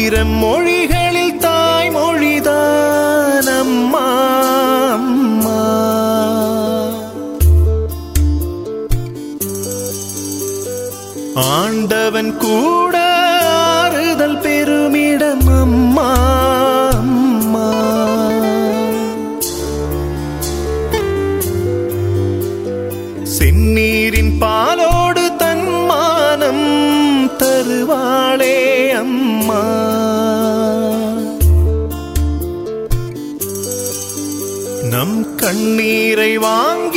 ஆயிரம் மொழிகளில் தாய்மொழிதான் அம்மா அம்மா ஆண்டவன் கூட ஆறுதல் பெருமிடம் அம்மா அம்மா செந்நீரின் பாலோடு தன்மானம் தருவாளே அம்மா நம் கண்ணீரை வாங்கி